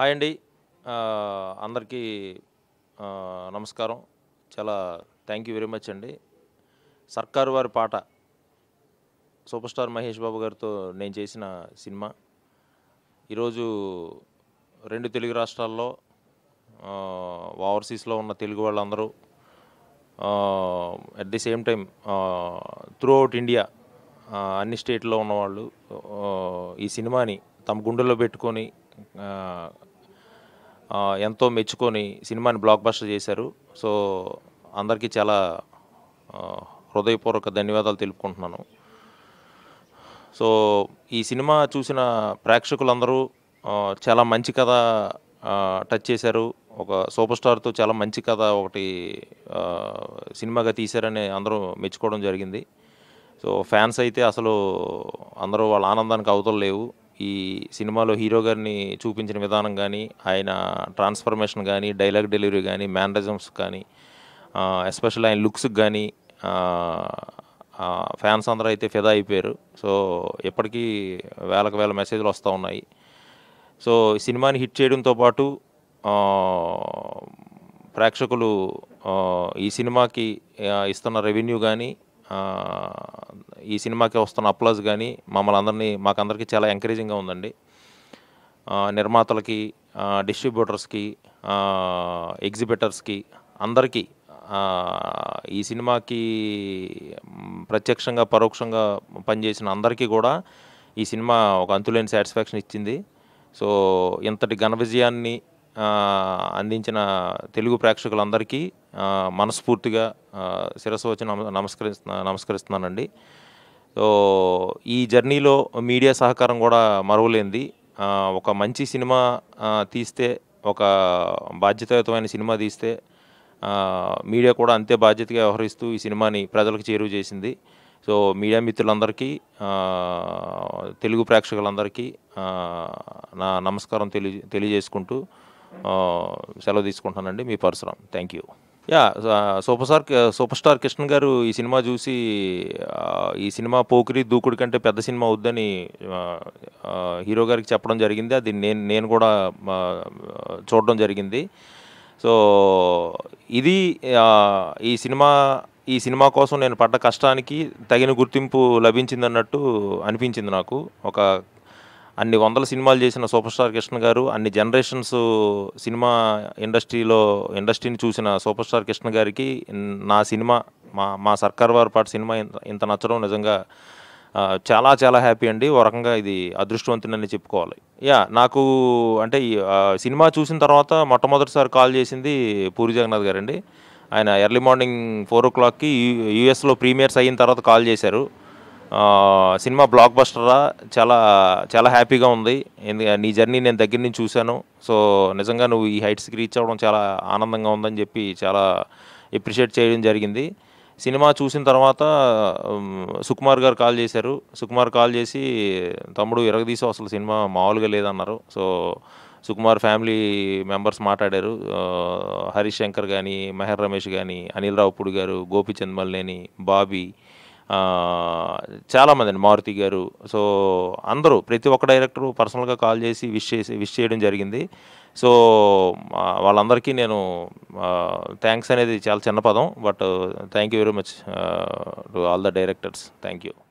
hi అండి ఆ, అందరికీ ఆ, నమస్కారం చాలా థ్యాంక్ యూ వెరీ మచ్ అండి సర్కారు వారి పాట సూపర్ స్టార్ మహేష్ బాబు గారితో నేను చేసిన సినిమా ఈరోజు రెండు తెలుగు రాష్ట్రాల్లో ఓవర్సీస్లో ఉన్న తెలుగు వాళ్ళందరూ at the same time throughout India అన్ని స్టేట్లో ఉన్నవాళ్ళు ఆ, ఈ సినిమాని తమ గుండెల్లో పెట్టుకొని ఆ, ఆ, ఎంతో మెచ్చుకొని సినిమాని బ్లాక్ బస్టర్ చేశారు సో అందరికీ చాలా ఆ, హృదయపూర్వక ధన్యవాదాలు తెలుపుకుంటున్నాను సో ఈ సినిమా చూసిన ప్రేక్షకులందరూ ఆ, చాలా మంచి కథ ఆ, టచ్ చేశారు ఒక సూపర్ స్టార్తో చాలా మంచి కథ ఒకటి ఆ, సినిమాగా తీశారని అందరూ మెచ్చుకోవడం జరిగింది సో ఫ్యాన్స్ అయితే అసలు అందరూ వాళ్ళ ఆనందానికి అవతలు లేవు ఈ సినిమాలో హీరో గారిని చూపించిన విధానం కానీ ఆయన ట్రాన్స్ఫర్మేషన్ కానీ డైలాగ్ డెలివరీ కానీ మేనరిజమ్స్ కానీ ఎస్పెషల్ ఆయన లుక్స్కి కానీ ఫ్యాన్స్ అందరూ అయితే ఫిదా అయిపోయారు సో ఎప్పటికీ వేలకు వేల మెసేజ్లు వస్తూ ఉన్నాయి సో ఈ సినిమాని హిట్ చేయడంతో పాటు ఆ, ప్రేక్షకులు ఆ, ఈ సినిమాకి ఆ, ఇస్తున్న రెవెన్యూ కానీ ఈ సినిమాకి వస్తున్న అప్లాజ్ కానీ మమ్మల్ని అందరినీ మాకందరికీ చాలా ఎంకరేజింగ్గా ఉందండి ఆ, నిర్మాతలకి ఆ, డిస్ట్రిబ్యూటర్స్కి ఆ, ఎగ్జిబిటర్స్కి అందరికీ ఆ, ఈ సినిమాకి మ్, ప్రత్యక్షంగా పరోక్షంగా పనిచేసిన అందరికీ కూడా ఈ సినిమా ఒక అంతులేని సాటిస్ఫాక్షన్ ఇచ్చింది సో ఇంతటి ఘన విజయాన్ని ఆ, అందించిన తెలుగు ప్రేక్షకులందరికీ ఆ, మనస్ఫూర్తిగా ఆ, శిరస్సు వచ్చి నమ నమస్కరిస్తున్నా నమస్కరిస్తున్నానండి సో ఈ జర్నీలో మీడియా సహకారం కూడా మరువలేంది ఆ, ఒక మంచి సినిమా ఆ, తీస్తే ఒక బాధ్యతాయుతమైన సినిమా తీస్తే ఆ, మీడియా కూడా అంతే బాధ్యతగా వ్యవహరిస్తూ ఈ సినిమాని ప్రజలకు చేరువ చేసింది సో మీడియా మిత్రులందరికీ ఆ, తెలుగు ప్రేక్షకులందరికీ ఆ, నా నమస్కారం తెలియ తెలియజేసుకుంటూ ఆ, సెలవు తీసుకుంటానండి మీ Parasuram thank you yeah super star super star Krishna garu ఈ సినిమా చూసి ఆ, ఈ సినిమా పోకిరి దూకుడు కంటే పెద్ద సినిమా అవుద్దని ఆ, ఆ, హీరో గారికి చెప్పడం జరిగింది అది నేను నేను కూడా ఆ, చూడడం జరిగింది సో ఇది ఆ, ఈ సినిమా ఈ సినిమా కోసం నేను పడ్డ కష్టానికి తగిన గుర్తింపు లభించిందన్నట్టు అనిపించింది నాకు ఒక అన్ని వందల సినిమాలు చేసిన సూపర్ స్టార్ కృష్ణ గారు అన్ని జనరేషన్స్ సినిమా ఇండస్ట్రీలో ఇండస్ట్రీని చూసిన సూపర్ స్టార్ కృష్ణ గారికి నా సినిమా మా మా సర్కార్ వారి పాట సినిమా ఇంత ఇంత నచ్చడం నిజంగా ఆ, చాలా చాలా హ్యాపీ అండి ఓ రకంగా ఇది అదృష్టవంతునని చెప్పుకోవాలి యా నాకు అంటే ఈ ఆ, సినిమా చూసిన తర్వాత మొట్టమొదటిసారి కాల్ చేసింది పూరి జగన్నాథ్ గారండి ఆయన ఎర్లీ మార్నింగ్ ఫోర్ ఓ క్లాక్కి యూఎస్లో ప్రీమియర్స్ అయిన తర్వాత కాల్ చేశారు ఆ, సినిమా బ్లాక్ బస్టరా చాలా చాలా హ్యాపీగా ఉంది ఎందు- నీ జర్నీ నేను దగ్గర నుంచి చూశాను సో నిజంగా నువ్వు ఈ హైట్స్కి రీచ్ అవ్వడం చాలా ఆనందంగా ఉందని చెప్పి చాలా ఎప్రిషియేట్ చేయడం జరిగింది సినిమా చూసిన తర్వాత ఉమ్, సుకుమార్ గారు కాల్ చేశారు సుకుమార్ కాల్ చేసి తమ్ముడు ఇరగదీసి అసలు సినిమా మామూలుగా లేదన్నారు సో సుకుమార్ ఫ్యామిలీ మెంబర్స్ మాట్లాడారు ఆ, హరీష్ శంకర్ కానీ మెహర్ రమేష్ కానీ అనిల్ రావుపూడి గారు గోపిచంద్ మల్లేని బాబీ ఆ, చాలామంది అండి మారుతి గారు సో అందరూ ప్రతి ఒక్క డైరెక్టరు పర్సనల్గా కాల్ చేసి విష్ చేసి విష్ చేయడం జరిగింది సో ఆ, వాళ్ళందరికీ నేను థ్యాంక్స్ అనేది చాలా చిన్న పదం but thank you very much to all the directors thank you